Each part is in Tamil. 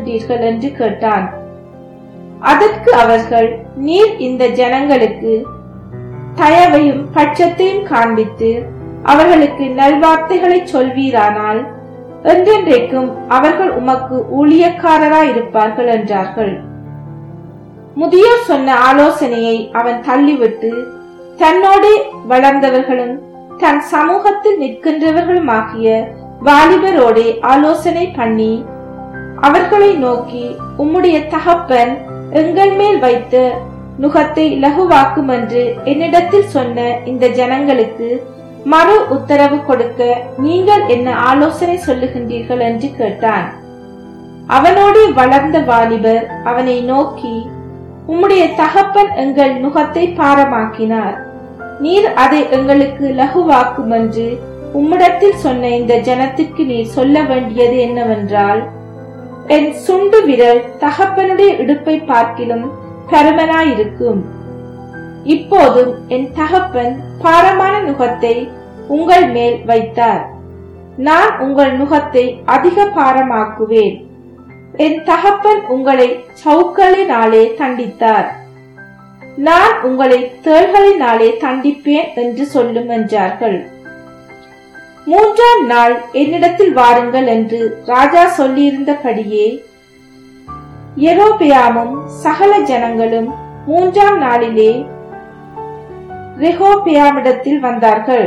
சொல்லுகின்றீர்கள் என்று கேட்டான் அதற்கு அவர்கள் நீர் இந்த ஜனங்களுக்கு தயவையும் பட்சத்தையும் காண்பித்து அவர்களுக்கு நல்வார்த்தைகளை சொல்வீரானால் என்றென்றைக்கும் அவர்கள் உமக்கு ஊழியக்காரராயிருப்பார்கள் என்றார்கள் முதியோர் சொன்ன ஆலோசனையை அவன் தள்ளிவிட்டு தன்னோடு வளர்ந்தவர்களும் தன் சமூகத்தில் நிற்கின்றவர்களுமாகிய வாலிபரோடே ஆலோசனை பண்ணி அவர்களை நோக்கி உம்முடைய தகப்பன் எங்கள் மேல் வைத்த நுகத்தை லகுவாக்கும் என்று என்னிடத்தில் சொன்ன இந்த ஜனங்களுக்கு மறு உத்தரவு கொடுக்க நீங்கள் என்ன ஆலோசனை சொல்லுகின்றீர்கள் என்று கேட்டான் அவனோடு வளர்ந்த வாலிபர் அவனை நோக்கி உம்முடைய தகப்பன் எங்கள் நுகத்தை பாரமாக்கினார் நீர் அதை எங்களுக்கு லகுவாக்கும் என்று உம்மிடத்தில் சொன்ன இந்த ஜனத்திற்கு நீர் சொல்ல வேண்டியது என்னவென்றால் என் சுண்டு விரல் தகப்பனுடைய இடுப்பை பார்க்கிலும் பருமனாயிருக்கும் இப்போதும் என் தகப்பன் பாரமான நுகத்தை உங்கள் மேல் வைத்தார் நான் உங்கள் நுகத்தை அதிக பாரமாக்குவேன் என் தகப்பன் உங்களை சவுக்களினாலே தண்டித்தார் நான் உங்களை தேள்களினாலே தண்டிப்பேன் என்று சொல்லும் என்றார்கள் மூன்றாம் நாள் என்னிடத்தில் வாருங்கள் என்று ராஜா சொல்லியிருந்தபடியே எரோபியாமும் சகல ஜனங்களும் மூன்றாம் நாளிலே ரெஹோபியாமிடத்தில் வந்தார்கள்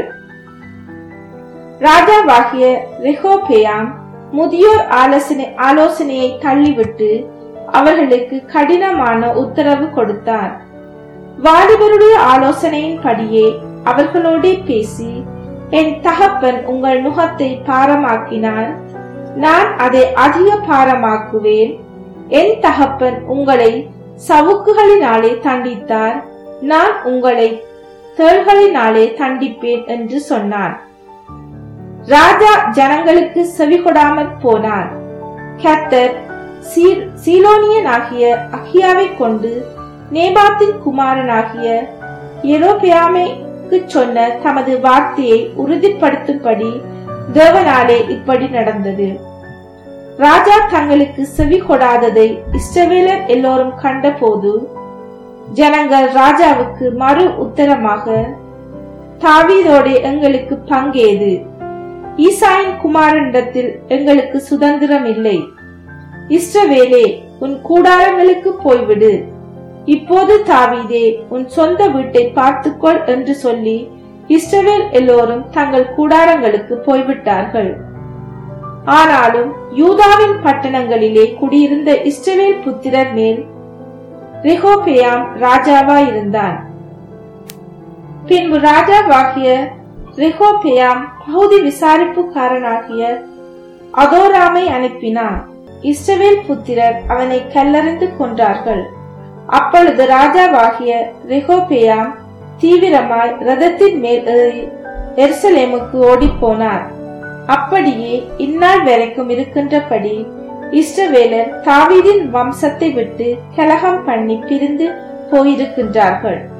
ராஜாவாகிய ரெஹோபியாம் முதியோர் ஆலோசனை ஆலோசனையை தள்ளிவிட்டு அவர்களுக்கு கடினமான உத்தரவு கொடுத்தார் வாலிபருடைய ஆலோசனையின்படியே அவர்களோடே பேசி என் தகப்பன் உங்கள் நுகத்தை பாரமாக்கினார் நான் அதை அதிக பாரமாக்குவேன் என் தகப்பன் உங்களை சவுக்குகளினாலே தண்டித்தார் நான் உங்களை தேள்களினாலே தண்டிப்பேன் என்று சொன்னான் ராஜா ஜனங்களுக்கு செவிகொடாமற் போனார் கத்தர் சீலோனியனாகிய அகியாவை கொண்டு நேபாத்தின் குமாரனாகிய எரோபியாமைக்கு சொன்ன தமது வார்த்தையை உறுதிப்படுத்தும்படி தேவனாலே இப்படி நடந்தது ராஜா தங்களுக்கு செவி கொடாததை இஸ்ரவேலர் எல்லோரும் கண்டபோது ஜனங்கள் ராஜாவுக்கு மறு உத்தரமாக தாவீதோட எங்களுக்கு பங்கேது ஈசாயின் குமாரனிடத்தில் எங்களுக்கு சுதந்திரம் இல்லை இஸ்ரவேலே உன் கூடாரங்களுக்கு போய்விடு இப்போது தாவீதே உன் சொந்த வீட்டை பார்த்துக்கொள் என்று சொல்லி இஸ்ரவேல் எல்லோரும் தங்கள் கூடாரங்களுக்கு போய்விட்டார்கள் ஆனாலும் யூதாவின் பட்டணங்களிலே குடியிருந்த இஸ்ரவேல் புத்திரர் மேல் ரெஹோபெயாம் ராஜாவாயிருந்தான் பின்பு ராஜாவாகிய ரெஹோபெயாம் பகுதி விசாரிப்புக்காரனாகிய அதோராமை அனுப்பினான் இஸ்ரவேல் புத்திரர் அவனை கல்லறிந்து கொன்றார்கள் அப்பொழுது ராஜாவாகிய ரெஹோபெயாம் தீவிரமாய் ரதத்தின் மேல் ஏறி எருசலேமுக்கு ஓடிப்போனார் அப்படியே இந்நாள் வரைக்கும் இருக்கின்றபடி இஸ்ரவேலர் தாவீதின் வம்சத்தை விட்டு கலகம் பண்ணி பிரிந்து போயிருக்கின்றார்கள்